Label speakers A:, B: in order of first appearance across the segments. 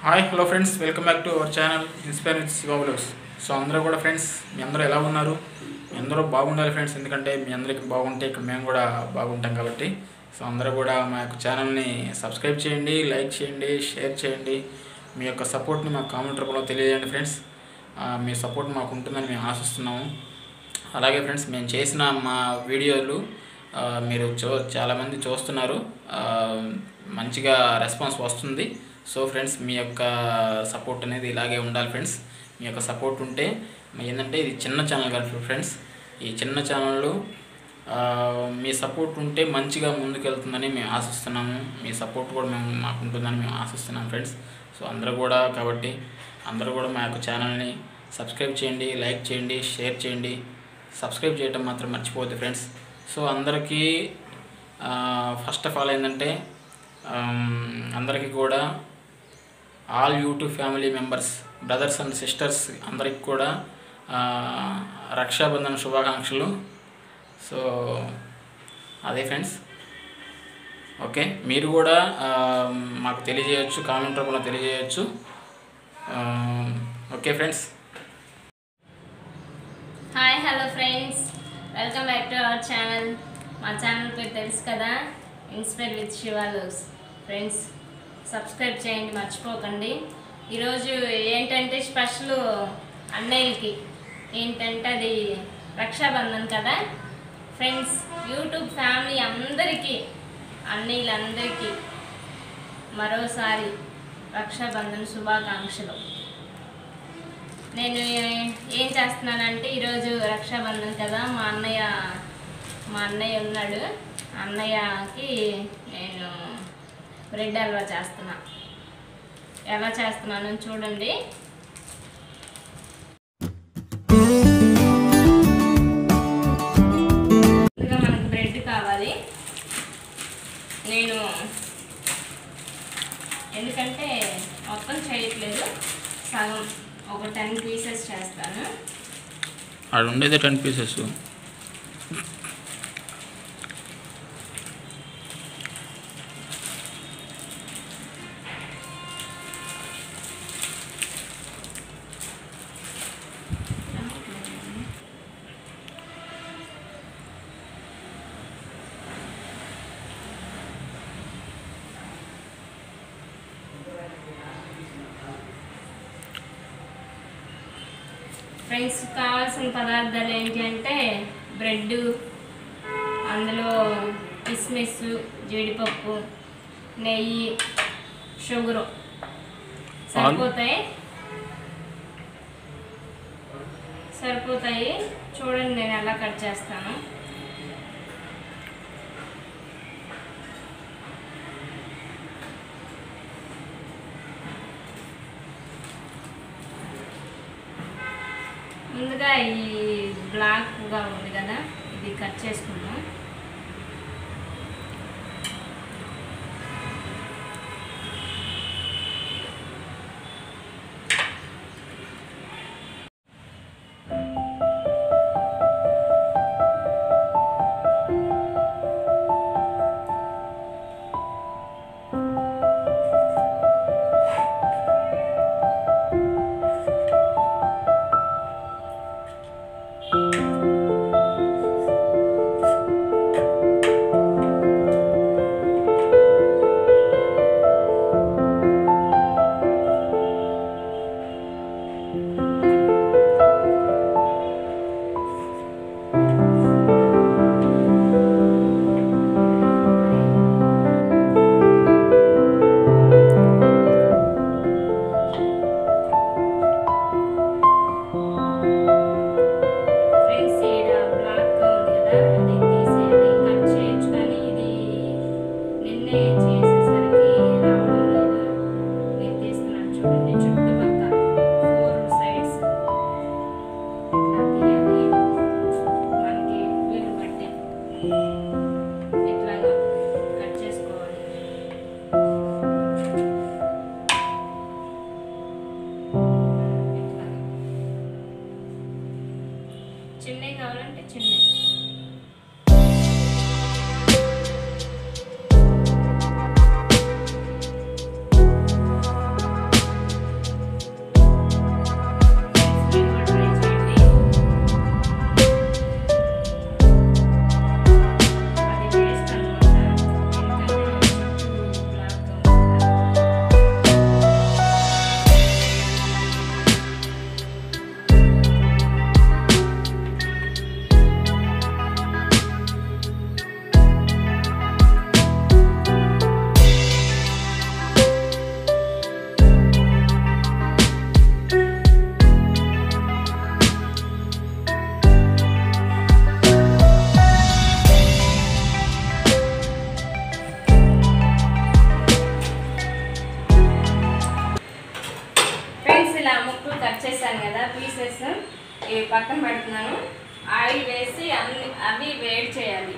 A: hi hello friends welcome back to our channel inspire with శివాబులోస్ so అందరూ కూడా friends మీ అందరూ ఎలా ఉన్నారు మీ అందరూ బాగుండాలి ఫ్రెండ్స్ ఎందుకంటే మీ అందరికి బాగుంటే ఇక్కడ మేము కూడా బాగుంటాం కాబట్టి సో అందరూ కూడా మా యొక్క ఛానల్ని సబ్స్క్రైబ్ చేయండి లైక్ చేయండి షేర్ చేయండి మీ యొక్క సపోర్ట్ని మా కామెంట్ రూపంలో తెలియజేయండి ఫ్రెండ్స్ ఆ, మీ సపోర్ట్ మాకు ఉంటుందని మేము ఆశిస్తున్నాము అలాగే ఫ్రెండ్స్ మేము చేసిన మా వీడియోలు ఆ, మీరు చూ చాలామంది చూస్తున్నారు ఆ, మంచిగా రెస్పాన్స్ వస్తుంది సో ఫ్రెండ్స్ మీ యొక్క సపోర్ట్ అనేది ఇలాగే ఉండాలి ఫ్రెండ్స్ మీ యొక్క సపోర్ట్ ఉంటే మీ ఏంటంటే ఇది చిన్న ఛానల్ కాదు ఫ్రెండ్స్ ఈ చిన్న ఛానళ్ళు ఆ, మీ సపోర్ట్ ఉంటే మంచిగా ముందుకెళ్తుందని మేము ఆశిస్తున్నాము మీ సపోర్ట్ కూడా మేము మాకు ఉంటుందని మేము ఆశిస్తున్నాం ఫ్రెండ్స్ సో అందరూ కూడా కాబట్టి అందరూ కూడా మా యొక్క ఛానల్ని సబ్స్క్రైబ్ చేయండి లైక్ చేయండి షేర్ చేయండి సబ్స్క్రైబ్ చేయడం మాత్రం మర్చిపోవద్దు ఫ్రెండ్స్ సో అందరికీ ఫస్ట్ ఆఫ్ ఆల్ ఏంటంటే ఆమ్, అందరికీ కూడా all YouTube family members brothers and sisters అందరికి కూడా ఆ, రక్షాబంధన్ శుభాకాంక్షలు సో అదే ఫ్రెండ్స్ ఓకే మీరు కూడా ఆ, మాకు తెలియజేయచ్చు కామెంట్ రూపంలో తెలియజేయచ్చు ఆ, okay friends
B: hi hello friends welcome back to our channel మా ఛానల్ పేరు తెలుసు కదా ఇన్స్పైర్ విత్ శివాలోస్ ఫ్రెండ్స్ సబ్స్క్రైబ్ చేయండి మర్చిపోకండి ఈరోజు ఏంటంటే స్పెషల్ అన్నయ్యలకి ఏంటంటే అది రక్షాబంధన్ కదా ఫ్రెండ్స్ యూట్యూబ్ ఫ్యామిలీ అందరికీ అన్నయ్యలందరికీ మరోసారి రక్షాబంధన్ శుభాకాంక్షలు నేను ఏం చేస్తున్నానంటే ఈరోజు రక్షాబంధన్ కదా మా అన్నయ్య మా అన్నయ్య ఉన్నాడు అన్నయ్యకి నేను బ్రెడ్ హల్వా చేస్తున్నా ఎలా చేస్తున్నాను చూడండి ముందుగా మనకు బ్రెడ్ కావాలి నేను ఎందుకంటే మొత్తం చేయట్లేదు సగం ఒక టెన్ పీసెస్ చేస్తాను
A: ఆడ ఉండేది టెన్ పీసెస్
B: ఫ్రెండ్స్ కావాల్సిన పదార్థాలు ఏంటి అంటే బ్రెడ్ అందులో కిస్మిస్ జీడిపప్పు నెయ్యి షుగరు సరిపోతాయి సరిపోతాయి చూడండి నేను ఎలా కట్ చేస్తాను ముందుగా ఈ బ్లాక్గా ఉంది కదా ఇది కట్ చేసుకుందాం కట్ చేశాను కదా పీసెస్ ఇవి పక్కన పెడుతున్నాను ఆయిల్ వేసి అన్ని అవి వేడి చేయాలి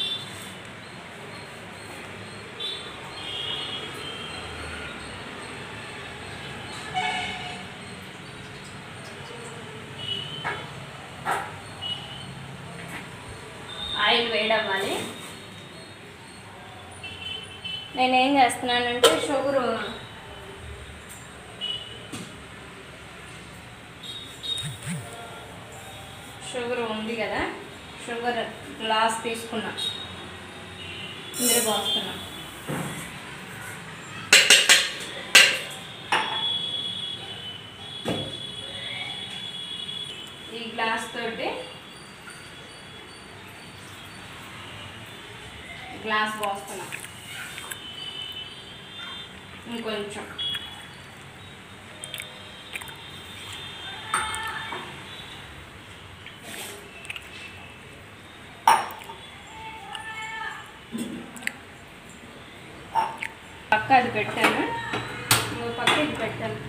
B: ఆయిల్ వేడవ్వాలి నేనేం చేస్తున్నానంటే షుగరు షుగర్ ఉంది కదా షుగర్ గ్లాస్ తీసుకున్నా ఇందులో పోస్తున్నా ఈ గ్లాస్ తోటి గ్లాస్ పోస్తున్నా ఇంకొంచెం పక్క అది పెట్టాను ఇంకో పక్క ఇది పెట్టాను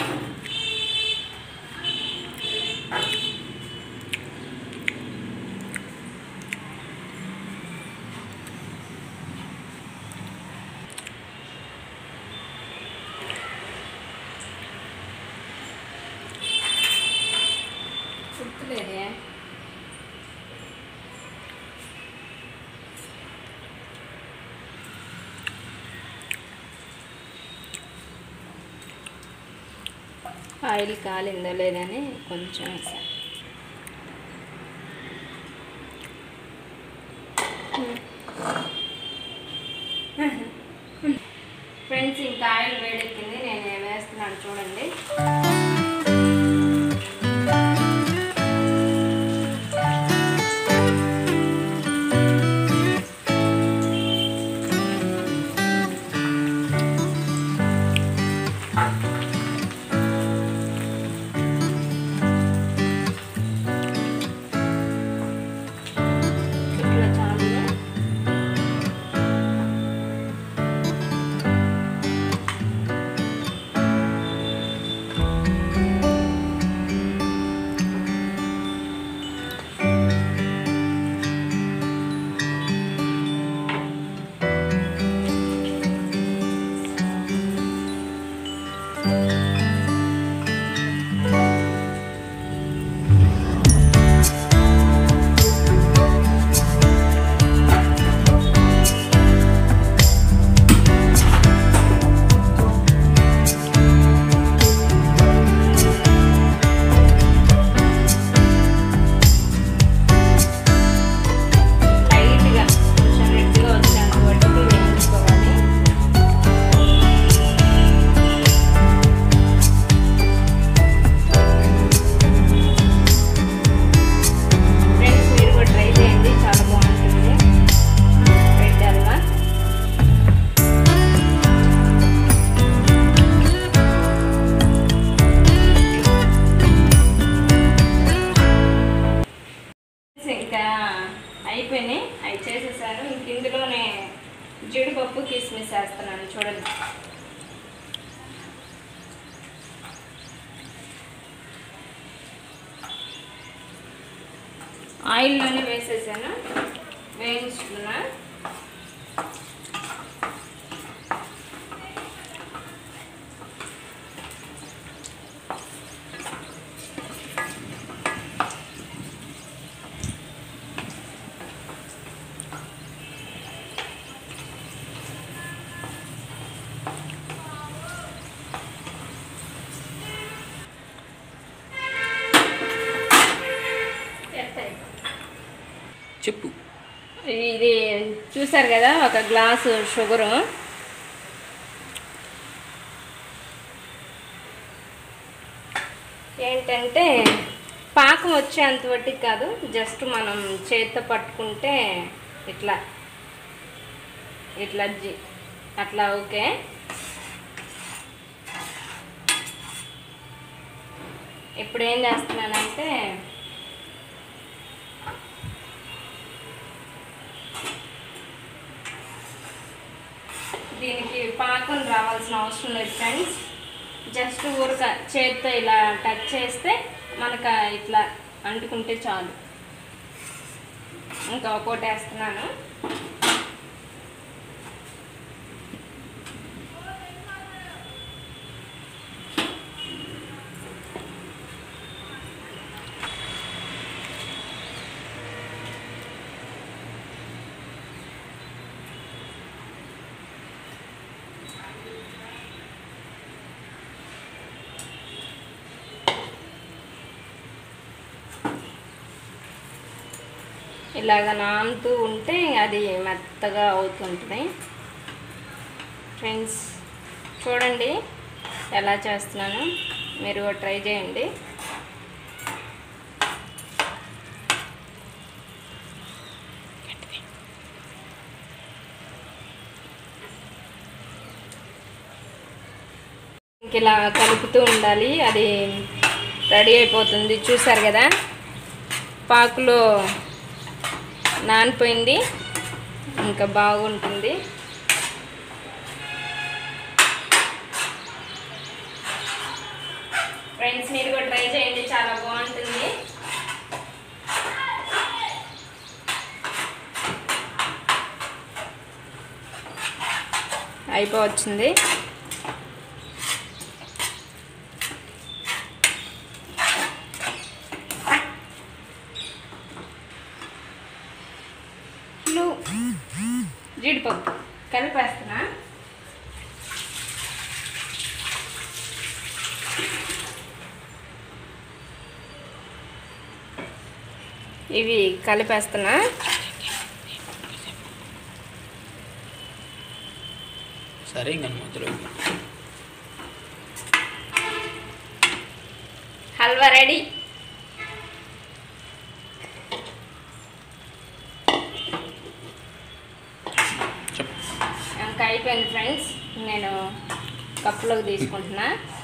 B: గుర్తులేదే ఆయిల్ కాలిందో లేదని కొంచెం వేసాను ఫ్రెండ్స్ ఇంకా ఆయిల్ వేడెక్కింది నేను వేస్తున్నాను చూడండి ఇట్లా చాలు లైట్గా కొంచెం రెడ్గా వచ్చేంత వరకు వేయించుకోవాలి ఫ్రెండ్స్ మీరు కూడా ట్రై చేయండి చాలా బాగుంటుంది రెడ్ హల్వా ఇంకా అయిపోయినాయి అవి చేసేసాను ఇంక ఇందులోనే జీడిపప్పు కిస్మిస్ వేస్తున్నాను చూడండి ఆయిల్లోనే వేసేసాను వేయించుకున్నా ఎత్తాయి
A: చెప్పు
B: ఇది చూసారు కదా ఒక గ్లాసు షుగరు ఏంటంటే పాకం వచ్చేంత వట్టికి కాదు జస్ట్ మనం చేతితో పట్టుకుంటే ఇట్లా ఇట్లా జి అట్లా ఓకే ఇప్పుడు ఏం చేస్తున్నానంటే దీనికి పాకం రావాల్సిన అవసరం లేదు ఫ్రెండ్స్ జస్ట్ ఊరక చేతితో ఇలా టచ్ చేస్తే మనకు ఇట్లా అంటుకుంటే చాలు ఇంకా ఒక్కోటి వేస్తున్నాను ఇలాగ నానుతూ ఉంటే అది మెత్తగా అవుతుంటుంది ఫ్రెండ్స్ చూడండి ఎలా చేస్తున్నాను మీరు కూడా ట్రై చేయండి ఇంక ఇలా కలుపుతూ ఉండాలి అది రెడీ అయిపోతుంది చూసారు కదా పాకులో నానిపోయింది ఇంకా బాగుంటుంది ఫ్రెండ్స్ మీరు కూడా ట్రై చేయండి చాలా బాగుంటుంది అయిపోవచ్చింది నువ్వు జీడిపప్పు కలిపేస్తున్నా ఇవి కలిపేస్తున్నా
A: సరే ఇంకా మధ్యలో
B: హల్వా రెడీ
A: చెప్పు
B: ఇంకా అయిపోయింది ఫ్రెండ్స్ నేను కప్పులోకి తీసుకుంటున్నా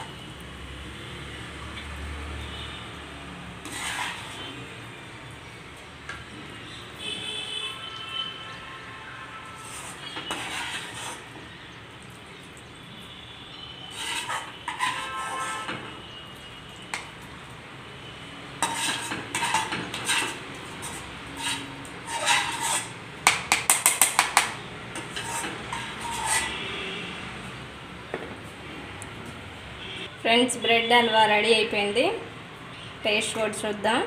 B: ఫ్రెండ్స్ బ్రెడ్ హల్వా రెడీ అయిపోయింది టేస్ట్ కూడా చూద్దాం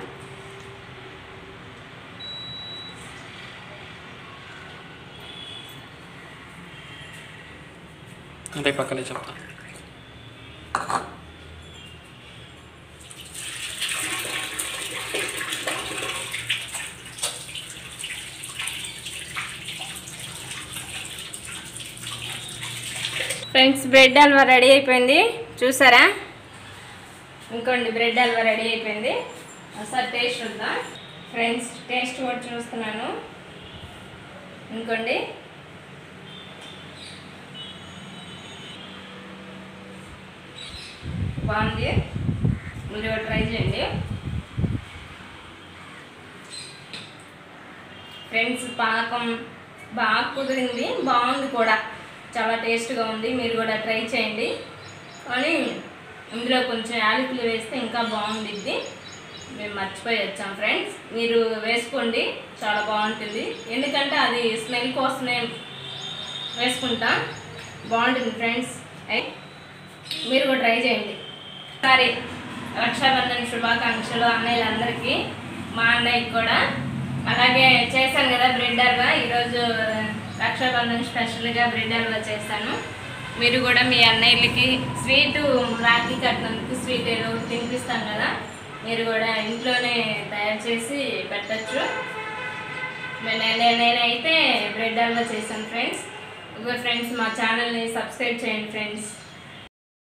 A: అంటే పక్కనే చెప్తా
B: ఫ్రెండ్స్ బ్రెడ్ హల్వా రెడీ అయిపోయింది చూసారా ఇంకోండి బ్రెడ్ హల్వా రెడీ అయిపోయింది ఒకసారి టేస్ట్ చూద్దాం ఫ్రెండ్స్ టేస్ట్ కూడా చూస్తున్నాను ఇంకోండి బాగుంది మీరు కూడా ట్రై చేయండి ఫ్రెండ్స్ పాకం బాగా కుదిరింది బాగుంది కూడా చాలా టేస్ట్గా ఉంది మీరు కూడా ట్రై చేయండి కానీ ఇందులో కొంచెం యాలకులు వేస్తే ఇంకా బాగుండిద్ది మేము మర్చిపోయి వచ్చాం ఫ్రెండ్స్ మీరు వేసుకోండి చాలా బాగుంటుంది ఎందుకంటే అది స్మెల్ కోసమే వేసుకుంటాం బాగుంటుంది ఫ్రెండ్స్ అయ్- మీరు కూడా ట్రై చేయండి సరే రక్షాబంధన్ శుభాకాంక్షలు అన్నయ్యలందరికీ మా అన్నయ్యకి కూడా అలాగే చేశాను కదా బ్రెడ్ హల్వా ఈరోజు రక్షాబంధన్ స్పెషల్గా బ్రెడ్ హల్వా చేశాను మీరు కూడా మీ అన్నయ్యలకి స్వీటు రాఖీ కట్టినందుకు స్వీట్ ఏదో ఒకటి తినిపిస్తాం కదా మీరు కూడా ఇంట్లోనే తయారు చేసి పెట్టచ్చు నేను నేనైతే బ్రెడ్ హల్వా చేశాను ఫ్రెండ్స్ ఫ్రెండ్స్ మా ఛానల్ని సబ్స్క్రైబ్ చేయండి ఫ్రెండ్స్